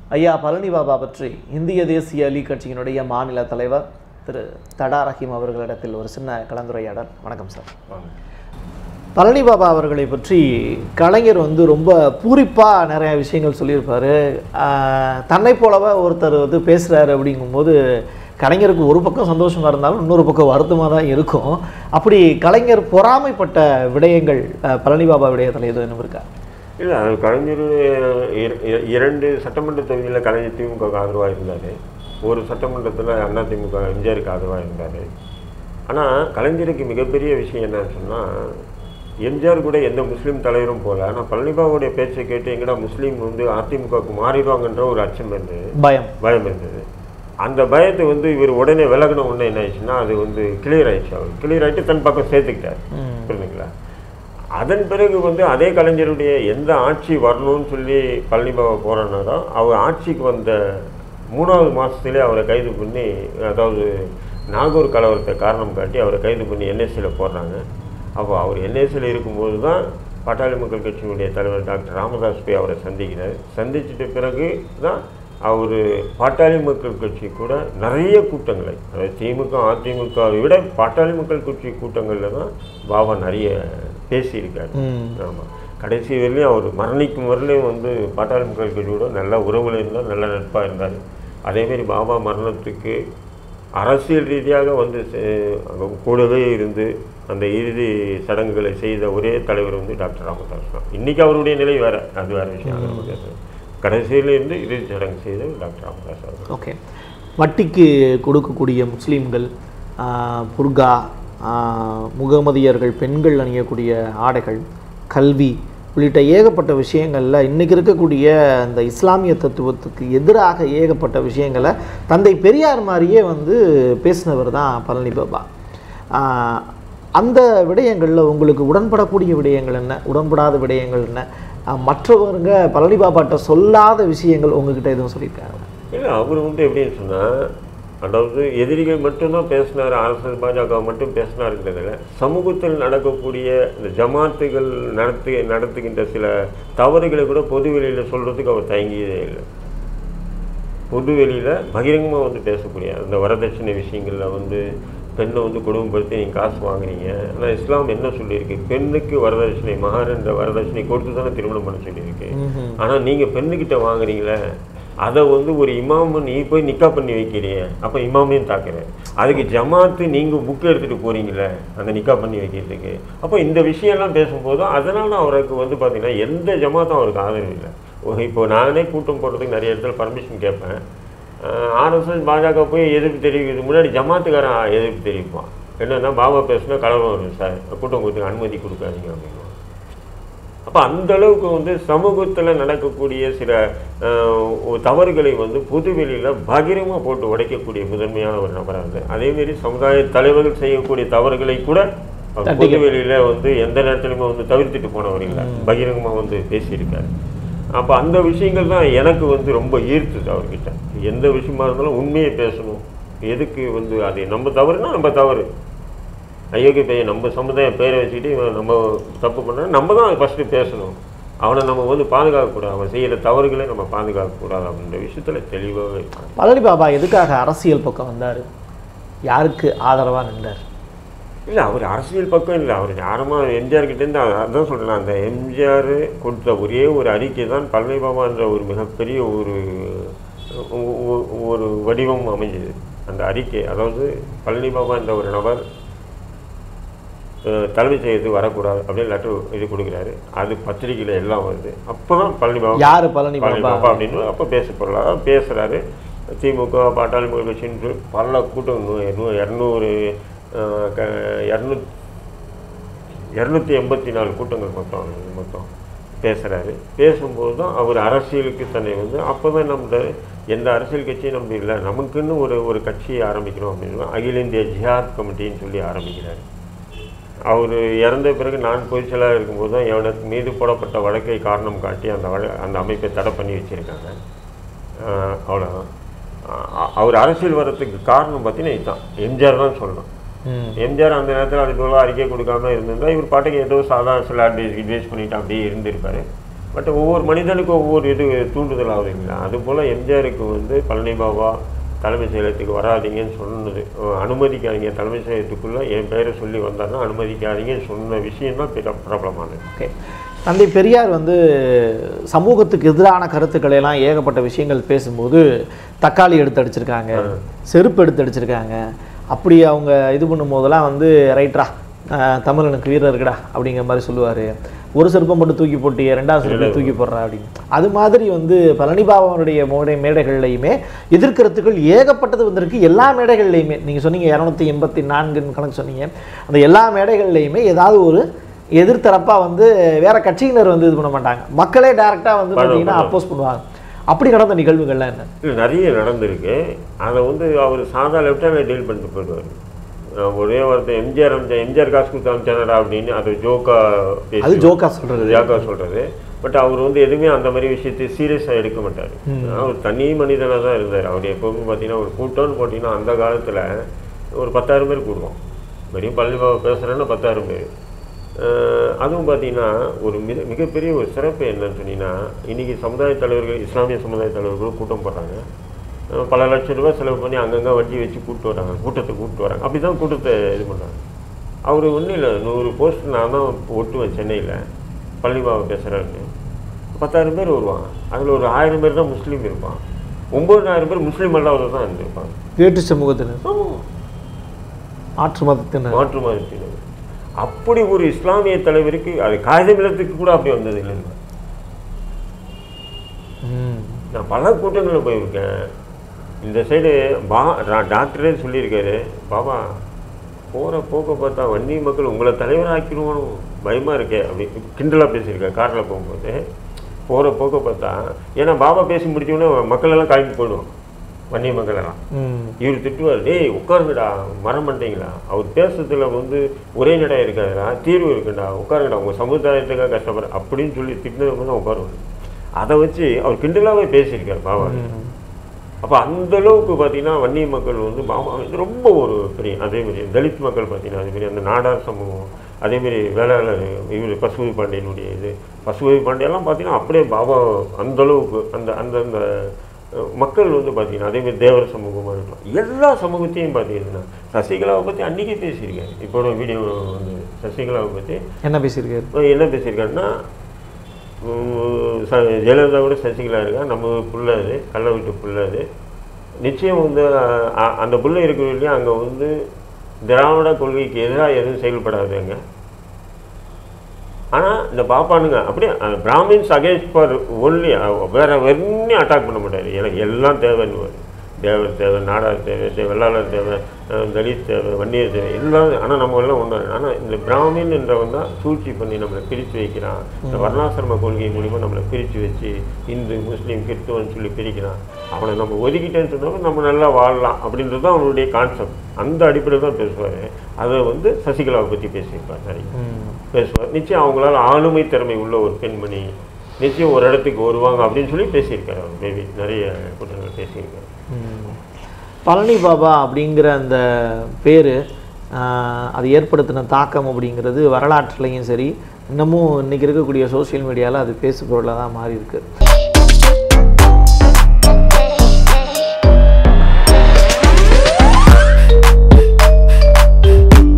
ஐயா பழனி பாபா பற்றி இந்திய தேசிய லீக் கட்சியினுடைய மாநில தலைவர் திரு தடா ரஹீம் அவர்களிடத்தில் ஒரு சின்ன கலந்துரையாடல் வணக்கம் சார் பழனி பாபா அவர்களை பற்றி கலைஞர் வந்து ரொம்ப பூரிப்பாக நிறைய விஷயங்கள் சொல்லியிருப்பார் தன்னை போலவே ஒருத்தர் வந்து பேசுகிறாரு அப்படிங்கும்போது கலைஞருக்கு ஒரு பக்கம் சந்தோஷமாக இருந்தாலும் இன்னொரு பக்கம் வருத்தமாக தான் இருக்கும் அப்படி கலைஞர் பொறாமைப்பட்ட விடயங்கள் அஹ், பழனி பாபா விடயத்தில் எதுவும் என்ன இருக்கா இல்லை அது கலைஞர் இர- இர- இரண்டு சட்டமன்ற தொகுதியில் கலைஞர் திமுக ஆதரவாக இருந்தார் ஒரு சட்டமன்றத்தில் அண்ணா திமுக எம்ஜிஆருக்கு ஆதரவாக இருந்தார் ஆனால் கலைஞருக்கு மிகப்பெரிய விஷயம் என்னன்னு சொன்னால் எம்ஜிஆர் கூட எந்த முஸ்லீம் தலைவரும் போல ஆனால் பழனிபாபுடைய பேச்சை கேட்டு எங்கடா முஸ்லீம் வந்து அதிமுகவுக்கு மாறிடுவாங்கன்ற ஒரு அச்சம் இருந்தது பயம் பயம் இருந்தது அந்த பயத்தை வந்து இவர் உடனே விலகின உடனே என்ன ஆயிடுச்சுன்னா அது வந்து கிளியர் ஆயிடுச்சு அவர் கிளியர் ஆகிட்டு தன் பக்கம் சேர்த்துக்கிட்டார் ம். புரியுதுங்களா அதன் பிறகு வந்து அதே கலைஞருடைய எந்த ஆட்சி வரணும்னு சொல்லி பழனிபாபா போராடினாரோ அவர் ஆட்சிக்கு வந்த மூணாவது மாதத்துலேயே அவரை கைது பண்ணி அதாவது நாகூர் கலவரத்தை காரணம் காட்டி அவரை கைது பண்ணி என்எஸ்சியில் போடுறாங்க அப்போ அவர் என்எஸ்சியில் இருக்கும்போது தான் பாட்டாளி மக்கள் கட்சியினுடைய தலைவர் டாக்டர் ராமதாஸ் போய் அவரை சந்திக்கிறார் சந்திச்சிட்ட பிறகு தான் அவர் பாட்டாளி மக்கள் கட்சி கூட நிறைய கூட்டங்களை அதாவது திமுக அதிமுகவை விட பாட்டாளி மக்கள் கட்சி கூட்டங்களில் தான் பாபா நிறைய பேசியிருக்காரு ம். ஆமாம் கடைசி வரையிலையும் அவர் மரணிக்கும் வரலையும் வந்து பாட்டாளி மக்கள் கட்சியோட நல்ல உறவுல இருந்தார் நல்ல நட்பாக இருந்தார் அதேமாரி பாபா மரணத்துக்கு அரசியல் ரீதியாக வந்து செ- அங்க கூடவே இருந்து அந்த இறுதி சடங்குகளை செய்த ஒரே தலைவர் வந்து டாக்டர் ராமதாஸ் தான் இன்றைக்கி அவருடைய நிலை வேற அது வேற விஷயம் அதை நம்ம பேசுறோம் கடைசியில இருந்து இறுதி சடங்கு செய்த டாக்டர் ராமதாஸ் அவர்கள் ஓகே வட்டிக்கு கொடுக்கக்கூடிய முஸ்லீம்கள் ஆஹ், புர்கா ஆஹ், முகமதியர்கள் பெண்கள் அணியக்கூடிய ஆடைகள் கல்வி உள்ளிட்ட ஏகப்பட்ட விஷயங்களில் இன்றைக்கி இருக்கக்கூடிய இந்த இஸ்லாமிய தத்துவத்துக்கு எதிராக ஏகப்பட்ட விஷயங்களை தந்தை பெரியார் மாதிரியே வந்து பேசினவர் தான் பழனி பாபா ஆஹ், அந்த விடயங்களில் உங்களுக்கு உடன்படக்கூடிய விடயங்கள் என்ன உடன்படாத விடயங்கள் என்ன ஆஹ், மற்றவங்க பழனி பாபாட்ட சொல்லாத விஷயங்கள் உங்ககிட்ட எதுவும் சொல்லியிருக்காங்க இல்லை அவர் வந்து எப்படின்னு சொன்னால் அதாவது எதிரிகள் மட்டும்தான் பேசினார் அரசு பாஜக மட்டும் பேசினாருங்கிறதுல சமூகத்தில் நடக்கக்கூடிய இந்த ஜமாத்துகள் நடத்து நடத்துகின்ற சில தவறுகளை கூட பொது வெளியில் சொல்கிறதுக்கு அவர் தயங்கியதே இல்லை பொது வெளியில் பகிரங்கமாக வந்து பேசக்கூடிய அந்த வரதட்சணை விஷயங்களில் வந்து பெண்ணை வந்து கொடுமைப்படுத்தி நீங்கள் காசு வாங்குறீங்க ஆனால் இஸ்லாம் என்ன சொல்லியிருக்கு பெண்ணுக்கு வரதட்சணை மகார் என்ற வரதட்சணை கொடுத்து தானே திருமணம் பண்ண சொல்லியிருக்கு ம்ஹும். ஆனால் நீங்கள் பெண்ணுக்கிட்ட வாங்குறீங்களே அதை வந்து ஒரு இமாமு நீ போய் நிக்கா பண்ணி வைக்கிறீங்க அப்போ இமாமையும் தாக்குறேன் அதுக்கு ஜமாத்து நீங்கள் புக் எடுத்துகிட்டு போகிறீங்களே அந்த நிக்கா பண்ணி வைக்கிறதுக்கு அப்போ இந்த விஷயம்லாம் பேசும்போது அதனால அவருக்கு வந்து பார்த்தீங்கன்னா எந்த ஜமாத்தும் அவருக்கு ஆதரவு இல்லை ஓ, இப்போ நானே கூட்டம் போடுறதுக்கு நிறைய இடத்துல பர்மிஷன் கேட்பேன் ஆர்எஸ்எஸ் பாஜக போய் எதிர்ப்பு தெரிவிக்கிறதுக்கு முன்னாடி ஜமாத்துக்காரன் எதிர்ப்பு தெரிவிப்பான் என்னன்னா பாபா பேசுனா கலவரம் வரும் சார் கூட்டம் கொடுத்து அனுமதி கொடுக்காதீங்க அப்படின்னுவான் அப்போ அந்த அளவுக்கு வந்து சமூகத்தில் நடக்கக்கூடிய சில அஹ், ஒரு தவறுகளை வந்து பொதுவெளியில் பகிரமாக போட்டு உடைக்கக்கூடிய முதன்மையான ஒரு நபராக இருந்து அதேமாரி சமுதாய தலைவர்கள் செய்யக்கூடிய தவறுகளை கூட அவர் பொதுவெளியில் வந்து எந்த நேரத்திலுமே வந்து தவிர்த்துட்டு போனவர் இல்லை பகிரங்கமாக வந்து பேசியிருக்காரு அப்போ அந்த விஷயங்கள் தான் எனக்கு வந்து ரொம்ப ஈர்த்துது அவர்கிட்ட எந்த விஷயமா இருந்தாலும் உண்மையை பேசணும் எதுக்கு வந்து அது நம்ம தவறுனா நம்ம தவறு அயோக்கிய பையன் நம்ம சமுதாயம் பேரை வச்சுக்கிட்டு இவன் நம்ம தப்பு பண்ணா நம்ம தான் ஃபஸ்ட்டு பேசணும் அவனை நம்ம வந்து பாதுகாக்கக்கூடாது அவன் செய்கிற தவறுகளை நம்ம பாதுகாக்கக்கூடாது அப்படின்ற விஷயத்தில் தெளிவாகவே இருக்கான் பழனி பாபா எதுக்காக அரசியல் பக்கம் வந்தார் யாருக்கு ஆதரவாக நின்றார் இல்லை அவர் அரசியல் பக்கம் இல்லை அவர் யாரமாக எம்ஜிஆர் கிட்டேருந்து அதான் சொல்கிறேன் அந்த எம்ஜிஆர் கொடுத்த ஒரே ஒரு அறிக்கை தான் பழனி பாபான்ற ஒரு மிகப்பெரிய ஒரு ஒ- ஒ- ஒரு வடிவம் அமைஞ்சது அந்த அறிக்கை அதாவது பழனி பாபா என்ற ஒரு நபர் அஹ், தலைமைச் செயலத்துக்கு வரக்கூடாது அப்படின்னு லெட்டர் இது கொடுக்குறாரு அது பத்திரிகையில் எல்லாம் வருது அப்போ தான் பழனி பாபா யாரு பழனி பழனி பாபா பாபா அப்படின்னு அப்போ பேச போகிறாங்க பேசுகிறாரு திமுக பாட்டாளி மக்கள் கட்சின்னு பல கூட்டம் நூ- நூ- இரநூறு அஹ், க இரநூத் இரநூத்தி எண்பத்தி நாலு கூட்டங்கள் மொத்தம் அது மொத்தம் பேசுகிறாரு பேசும்போது தான் அவர் அரசியலுக்கு தன்னை வந்து அப்போ தான் நம்ம எந்த அரசியல் கட்சியும் நம்ம இல்லை நமக்குன்னு ஒரு ஒரு கட்சியை ஆரம்பிக்கணும் அப்படின்னு அகில இந்திய ஜிஹாத் கமிட்டின்னு சொல்லி ஆரம்பிக்கிறாரு அவர் இறந்த பிறகு நான் பொதுச்செயலாளர் இருக்கும்போது தான் எனக்கு மீது போடப்பட்ட வழக்கை காரணம் காட்டி அந்த வழ அந்த அமைப்பை தடை பண்ணி வச்சுருக்காங்க அவ்வளோதான் அஹ் அவர் அரசியல் வர்றதுக்கு காரணம் பார்த்தீங்கன்னா இதுதான் எம்ஜிஆர் தான் சொல்லணும் ம் எம்ஜிஆர் அந்த நேரத்தில் அது போல அறிக்கை கொடுக்காம இருந்திருந்தா இவர் பாட்டுக்கு ஏதோ சாதாரண சில அட்வைஸ் அட்வைஸ் பண்ணிட்டு அப்படியே இருந்திருப்பாரு பட் ஒவ்வொரு மனிதனுக்கும் ஒவ்வொரு இது தூண்டுதல் ஆகுதுங்களா அதுபோல் எம்ஜிஆருக்கு வந்து பழனி பாபா தலைமை செயலகத்துக்கு வராதீங்கன்னு சொன்னது அஹ் அனுமதிக்காதீங்க தலைமை செயலகத்துக்குள்ளே என் பெயரை சொல்லி வந்தாருன்னா அனுமதிக்காதீங்கன்னு சொன்ன விஷயம் தான் பிர பிரபலமானது ஓகே தந்தை பெரியார் வந்து சமூகத்துக்கு எதிரான கருத்துக்களை எல்லாம் ஏகப்பட்ட விஷயங்கள் பேசும்போது தக்காளி எடுத்து அடிச்சிருக்காங்க செருப்பு எடுத்து அடிச்சிருக்காங்க அப்படி அவங்க இது பண்ணும்போதெல்லாம் வந்து ரைட்ரா அஹ், தமிழனுக்கு வீரர் இருக்குடா அப்படிங்கிற மாதிரி சொல்லுவார் ஒரு செருப்பை மட்டும் தூக்கி போட்டு ரெண்டாவது செருப்பை தூக்கி போடுறா அப்படின்னு அது மாதிரி வந்து பழனிபாபாவுடைய மேடை மேடைகள்லையுமே எதிர்கருத்துக்கள் ஏகப்பட்டது வந்திருக்கு எல்லா மேடைகள்லையுமே நீங்கள் சொன்னீங்க இரநூத்தி எண்பத்தி நான்குன்னு கணக்கு சொன்னீங்க அந்த எல்லா மேடைகள்லையுமே ஏதாவது ஒரு எதிர்த்தரப்பா வந்து வேற கட்சியினர் வந்து இது பண்ண மாட்டாங்க மக்களே டைரக்டா வந்து பார்த்தீங்கன்னா அப்போஸ் பண்ணுவாங்க அப்படி நடந்த நிகழ்வுகள்லாம் என்ன இல்லை நிறைய நடந்திருக்கு அதை வந்து அவர் சாதா லெஃப்டாக டீல் பண்ணிட்டு போயிடுவார் அஹ் ஒரே ஒருத்தர் எம்ஜிஆர் அமைச்சா எம்ஜிஆர் காசு கொடுத்து அமைச்சானடா அப்படின்னு அது ஜோக்கா அது ஜோக்கா சொல்றது ஜோக்கா சொல்றது பட் அவர் வந்து எதுவுமே அந்த மாதிரி விஷயத்தை சீரியஸாக எடுக்க மாட்டார் அவர் தனி மனிதனாக தான் இருந்தார் அவர் எப்பவுமே பார்த்தீங்கன்னா ஒரு கூட்டம்னு போட்டிங்கன்னா அந்த காலத்தில் ஒரு பத்தாயிரம் பேர் கூடுவோம் வெறும் பள்ளி பாபா பேசுகிறேன்னா பத்தாயிரம் பேர் அஹ் அதுவும் பார்த்தீங்கன்னா ஒரு மிக மிகப்பெரிய ஒரு சிறப்பு என்னன்னு சொன்னீங்கன்னா இன்றைக்கி சமுதாய தலைவர்கள் இஸ்லாமிய சமுதாய தலைவர்களும் கூட்டம் போடுறாங்க அஹ் பல லட்சம் ரூபாய் செலவு பண்ணி அங்கங்கே வண்டி வச்சு கூப்பிட்டு வராங்க கூட்டத்தை கூப்பிட்டு வராங்க அப்படி தான் கூட்டத்தை இது பண்ணுறாங்க அவர் ஒன்றும் இல்லை நூறு போஸ்ட் நான் தான் ஒட்டுவேன் சென்னையில் பள்ளி பாபா பேசுகிறாரு பத்தாயிரம் பேர் வருவாங்க அதில் ஒரு ஆயிரம் பேர் தான் முஸ்லீம் இருப்பான் ஒம்பதாயிரம் பேர் முஸ்லீம் அல்லாத தான் இருந்திருப்பாங்க வேட்டு சமூகத்தினர் மாற்று மதத்தினர் மாற்று மதத்தினர் அப்படி ஒரு இஸ்லாமிய தலைவருக்கு அது காகிதமில்லத்துக்கு கூட அப்படி வந்தது இல்லைங்க ம். நான் பல கூட்டங்களில் போயிருக்கேன் இந்த சைடு பா டா- டாக்டரே சொல்லியிருக்காரு பாபா போகிற போக்க பார்த்தா வன்னி மக்கள் உங்களை தலைவராக்கிடுவோம் பயமாக இருக்கே அப்படி கிண்டலாக பேசியிருக்கேன் காரில் போகும்போது போகிற போக்க பார்த்தா ஏன்னா பாபா பேசி முடிச்சோடனே மக்கள் எல்லாம் கிளம்பி போயிடுவோம் வன்னி மக்கள் எல்லாம் ம். இவர் திட்டுவார் டேய் உட்காருங்கடா மரம் பண்ணிட்டீங்களா அவர் பேசுறதுல வந்து ஒரே நடை இருக்காதுடா தீர்வு இருக்குடா உட்காருங்கடா உங்கள் சமுதாயத்துக்காக கஷ்டப்படுற அப்படின்னு சொல்லி திட்டினவங்க தான் உட்காருவாங்க அதை வச்சு அவர் கிண்டலாகவே பேசியிருக்கார் பாபா ம். அப்போ அந்த அளவுக்கு பார்த்தீங்கன்னா வன்னிய மக்கள் வந்து பாபா வந்து ரொம்ப ஒரு பெரிய அதேமாரி தலித் மக்கள் பார்த்தீங்கன்னா அதேமாரி அந்த நாடார் சமூகம் அதேமாரி வேளாளர் இவர் பசுபதி பாண்டியனுடைய இது பசுபதி பாண்டியெல்லாம் பார்த்தீங்கன்னா அப்படியே பாபா அந்த அளவுக்கு அந்த அந்த அந்த அஹ், மக்கள் வந்து பார்த்தீங்கன்னா அதேமாரி தேவர் சமூகமாக இருக்கலாம் எல்லா சமூகத்தையும் பார்த்தீங்கன்னா சசிகலாவை பற்றி அன்றைக்கே பேசியிருக்கேன் இப்போ வீடியோ வந்து சசிகலாவை பற்றி என்ன பேசியிருக்காரு அஹ் என்ன பேசியிருக்காருன்னா உம், ச ஜெயலலிதா கூட சசிகலா இருக்கா நம்ம புள்ள அது கள்ள வீட்டு புள்ள அது நிச்சயம் வந்து அஹ், அ- அந்த புள்ள இருக்கிற இல்லையா அங்கே வந்து திராவிட கொள்கைக்கு எதிராக எதுவும் செயல்படாதுங்க ஆனால் இந்த பாப்பானுங்க அப்படியே பிராமின்ஸ் அகேன்ஸ்ட் ஃபார் ஒன்லி வேற வெறும் அட்டாக் பண்ண மாட்டார் எனக்கு எல்லாம் தேவைன்னு தேவர் தேவை நாடார் தேவை தேவை வெள்ளாளர் தேவை அஹ் தலித் தேவை வன்னியர் தேவை எல்லாம் ஆனால் நம்ம எல்லாம் ஒன்று ஆனால் இந்த பிராமின் என்றவன் தான் சூழ்ச்சி பண்ணி நம்மளை பிரித்து வைக்கிறான் இந்த வர்ணாசிரம கொள்கை மூலிமா நம்மளை பிரித்து வச்சு இந்து முஸ்லீம் கிறிஸ்துவன் சொல்லி பிரிக்கிறான் அவனை நம்ம ஒதுக்கிட்டேன்னு சொன்னாலும் நம்ம நல்லா வாழலாம் அப்படின்றது தான் அவனுடைய கான்செப்ட் அந்த அடிப்படையில் தான் பேசுவார் அதை வந்து சசிகலாவை பற்றி பேசியிருப்பார் நிறைய ம். பேசுவார் நிச்சயம் அவங்களால ஆளுமை திறமை உள்ள ஒரு பெண்மணி நிச்சயம் ஒரு இடத்துக்கு வருவாங்க அப்படின்னு சொல்லி பேசியிருக்காரு அவர் மேபி நிறைய கூட்டங்கள் பேசியிருக்காரு ம். பழனி பாபா அப்படிங்கிற அந்த பேர் அது ஏற்படுத்தின தாக்கம் அப்படிங்கிறது வரலாற்றுலையும் சரி இன்னமும் இன்னைக்கு இருக்கக்கூடிய சோஷியல் மீடியாவில் அது பேசுபொருளாக தான் மாறி இருக்கு